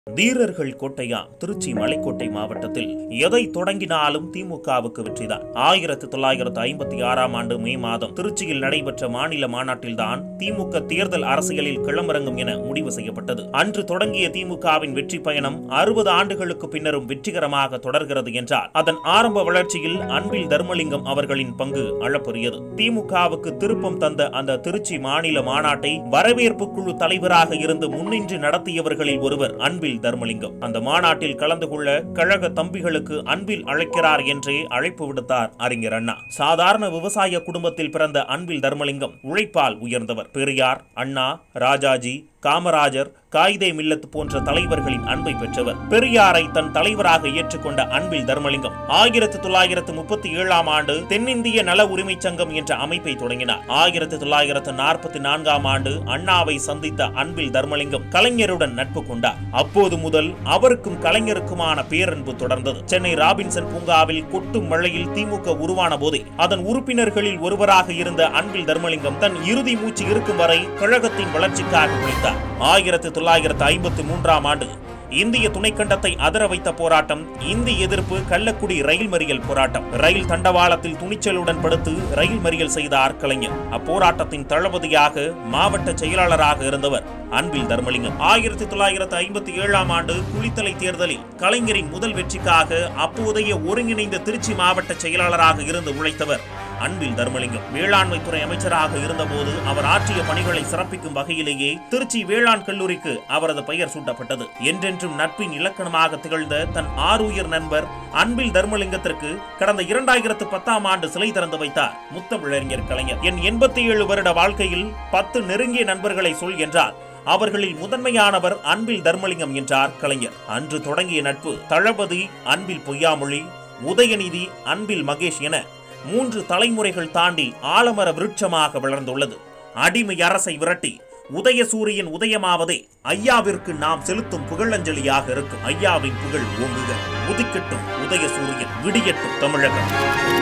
வீரர்கள் கோட்டையா திருச்சி மலைக்கோட்டை மாவட்டத்தில் எதை தொடங்கினாலும் திமுகவுக்கு வெற்றிதான் ஆயிரத்தி தொள்ளாயிரத்து ஐம்பத்தி ஆறாம் ஆண்டு மே மாதம் திருச்சியில் நடைபெற்ற மாநில மாநாட்டில்தான் திமுக தேர்தல் அரசியலில் களமிறங்கும் என முடிவு செய்யப்பட்டது அன்று தொடங்கிய திமுகவின் வெற்றி பயணம் அறுபது ஆண்டுகளுக்கு பின்னரும் வெற்றிகரமாக தொடர்கிறது என்றால் அதன் ஆரம்ப வளர்ச்சியில் அன்பில் தர்மலிங்கம் அவர்களின் பங்கு அளப்பரியது திமுகவுக்கு திருப்பம் தந்த அந்த திருச்சி மாநில மாநாட்டை வரவேற்பு குழு தலைவராக இருந்து முன்னின்று நடத்தியவர்களில் ஒருவர் அன்பில் தர்மலிங்கம் அந்த மாநாட்டில் கலந்து கொள்ள கழக தம்பிகளுக்கு அன்பில் அழைக்கிறார் என்றே அழைப்பு விடுத்தார் அறிஞர் அண்ணா சாதாரண விவசாய குடும்பத்தில் பிறந்த அன்பில் தர்மலிங்கம் உழைப்பால் உயர்ந்தவர் பெரியார் அண்ணா ராஜாஜி காமராஜர் காயிதே மில்லத் போன்ற தலைவர்களின் அன்பை பெற்றவர் பெரியாரை தன் தலைவராக ஏற்றுக்கொண்ட அன்பில் தர்மலிங்கம் ஆயிரத்தி தொள்ளாயிரத்து முப்பத்தி ஏழாம் ஆண்டு தென்னிந்திய நல உரிமை சங்கம் என்ற அமைப்பை தொடங்கினார் ஆயிரத்தி தொள்ளாயிரத்து நாற்பத்தி நான்காம் ஆண்டு அண்ணாவை சந்தித்த அன்பில் தர்மலிங்கம் கலைஞருடன் நட்பு கொண்டார் அப்போது முதல் அவருக்கும் கலைஞருக்குமான பேரன்பு தொடர்ந்தது சென்னை ராபின்சன் பூங்காவில் கொட்டும் மழையில் திமுக உருவான போதே அதன் உறுப்பினர்களில் ஒருவராக இருந்த அன்பில் தர்மலிங்கம் தன் இறுதி மூச்சு இருக்கும் வரை கழகத்தின் வளர்ச்சிக்காக உழைத்தார் ஆயிரத்தி தொள்ளாயிரத்து ஐம்பத்தி மூன்றாம் ஆண்டு இந்திய துணைக்கண்டத்தை அதர வைத்த போராட்டம் இந்தி எதிர்ப்பு கள்ளக்குடி ரயில் மறியல் போராட்டம் ரயில் தண்டவாளத்தில் துணிச்சலுடன் படுத்து ரயில் மறியல் செய்தார் கலைஞர் அப்போராட்டத்தின் தளபதியாக மாவட்ட செயலாளராக இருந்தவர் அன்பில் தர்மலிங்கம் ஆயிரத்தி தொள்ளாயிரத்து ஐம்பத்தி ஏழாம் ஆண்டு குளித்தலை தேர்தலில் கலைஞரின் முதல் வெற்றிக்காக அப்போதைய ஒருங்கிணைந்த திருச்சி மாவட்ட செயலாளராக இருந்து உழைத்தவர் அன்பில் தர்மலிங்கம் வேளாண்மை துறை அமைச்சராக இருந்தபோது அவர் ஆற்றிய பணிகளை சிறப்பிக்கும் வகையிலேயே திருச்சி வேளாண் கல்லூரிக்கு அவரது பெயர் சூட்டப்பட்டது என்றென்றும் நட்பின் இலக்கணமாக திகழ்ந்த தன் ஆறுயிர் நண்பர் அன்பில் தர்மலிங்கத்திற்கு கடந்த இரண்டாயிரத்து பத்தாம் ஆண்டு சிலை திறந்து வைத்தார் முத்தமிழறிஞர் கலைஞர் என் எண்பத்தி ஏழு வருட வாழ்க்கையில் பத்து நெருங்கிய நண்பர்களை சொல் என்றார் அவர்களில் முதன்மையானவர் அன்பில் தர்மலிங்கம் என்றார் கலைஞர் அன்று தொடங்கிய நட்பு தளபதி அன்பில் பொய்யாமொழி உதயநிதி அன்பில் மகேஷ் என மூன்று தலைமுறைகள் தாண்டி ஆலமர விருட்சமாக வளர்ந்துள்ளது அடிமை அரசை விரட்டி உதயசூரியன் உதயமாவதே ஐயாவிற்கு நாம் செலுத்தும் புகழஞ்சலியாக இருக்கும் ஐயாவின் புகழ் ஓங்குக உதிக்கட்டும் உதயசூரியன் விடியட்டும் தமிழகம்